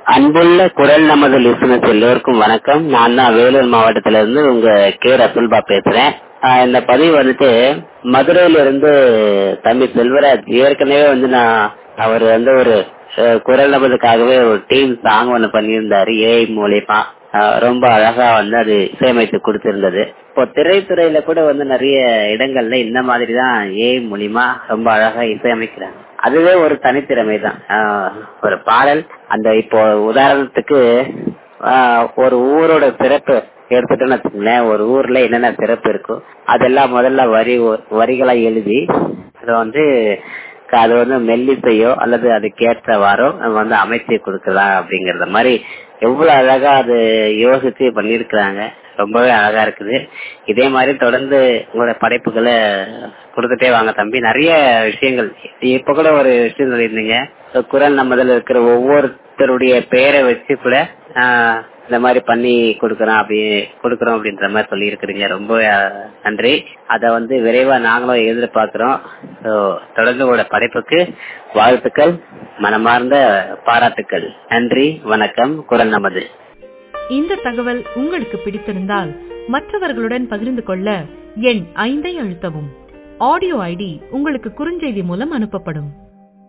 அன்புள்ள குரல் நமது லிசனர்ஸ் எல்லோருக்கும் வணக்கம் நான் தான் வேலூர் மாவட்டத்துல இருந்து உங்க கே ரசுல்பா பேசுறேன் ஆஹ் இந்த பதிவு வந்துட்டு மதுரையில இருந்து தம்பி செல்வராஜ் ஏற்கனவே வந்து நான் அவர் வந்து ஒரு அஹ், குரல் நமதுக்காகவே ஒரு டீம் சாங் ஒண்ணு பண்ணியிருந்தாரு ஏஐ மூலியமா ஆஹ், ரொம்ப அழகா வந்து அது இசையமைத்து கொடுத்திருந்தது இப்போ திரைத்துறையில கூட வந்து நிறைய இடங்கள்ல இந்த மாதிரி தான் ஏஐ மூலியமா ரொம்ப அழகா இசையமைக்கிறாங்க அதுவே ஒரு தனித்திறமை தான் ஆஹ், ஒரு பாடல் அந்த இப்போ உதாரணத்துக்கு ஆஹ், ஒரு ஊரோட சிறப்பு எடுத்துட்டோம்னு வச்சுக்கோங்களேன் ஒரு ஊர்ல என்னென்ன சிறப்பு இருக்கோ அதெல்லாம் முதல்ல வரி வரிகளா எழுதி அதை வந்து க- அது வந்து மெல்லிசையோ அல்லது அதுக்கேற்றவாறோ நம்ம வந்து அமைச்சு கொடுக்கலாம் அப்படிங்கறத மாதிரி எவ்வளவு அழகா அது யோசிச்சு பண்ணிருக்கிறாங்க ரொம்பவே அழகா இருக்குது இதே மாதிரி தொடர்ந்து உங்களோட படைப்புகளை கொடுத்துட்டே வாங்க தம்பி நிறைய விஷயங்கள் இப்ப கூட ஒரு விஷயம் சொல்லியிருந்தீங்க குரல் நம்மதில் இருக்கிற ஒவ்வொருத்தருடைய பெயரை வச்சு கூட ஆஹ், இந்த மாதிரி பண்ணி கொடுக்கறோம் அப்படி கொடுக்கறோம் அப்படின்ற மாதிரி சொல்லி இருக்கிறீங்க ரொம்ப அஹ், நன்றி அத வந்து விரைவா நாங்களும் எதிர்பார்க்கிறோம் So, தொடர்ந்து உங்களோட படைப்புக்கு வாழ்த்துக்கள் மனமார்ந்த பாராட்டுக்கள் நன்றி வணக்கம் குரல் நமது இந்த தகவல் உங்களுக்கு பிடித்திருந்தால் மற்றவர்களுடன் பகிர்ந்து கொள்ள எண் ஐந்தை அழுத்தவும் ஆடியோ ஐடி உங்களுக்கு குறுஞ்செய்தி மூலம் அனுப்பப்படும்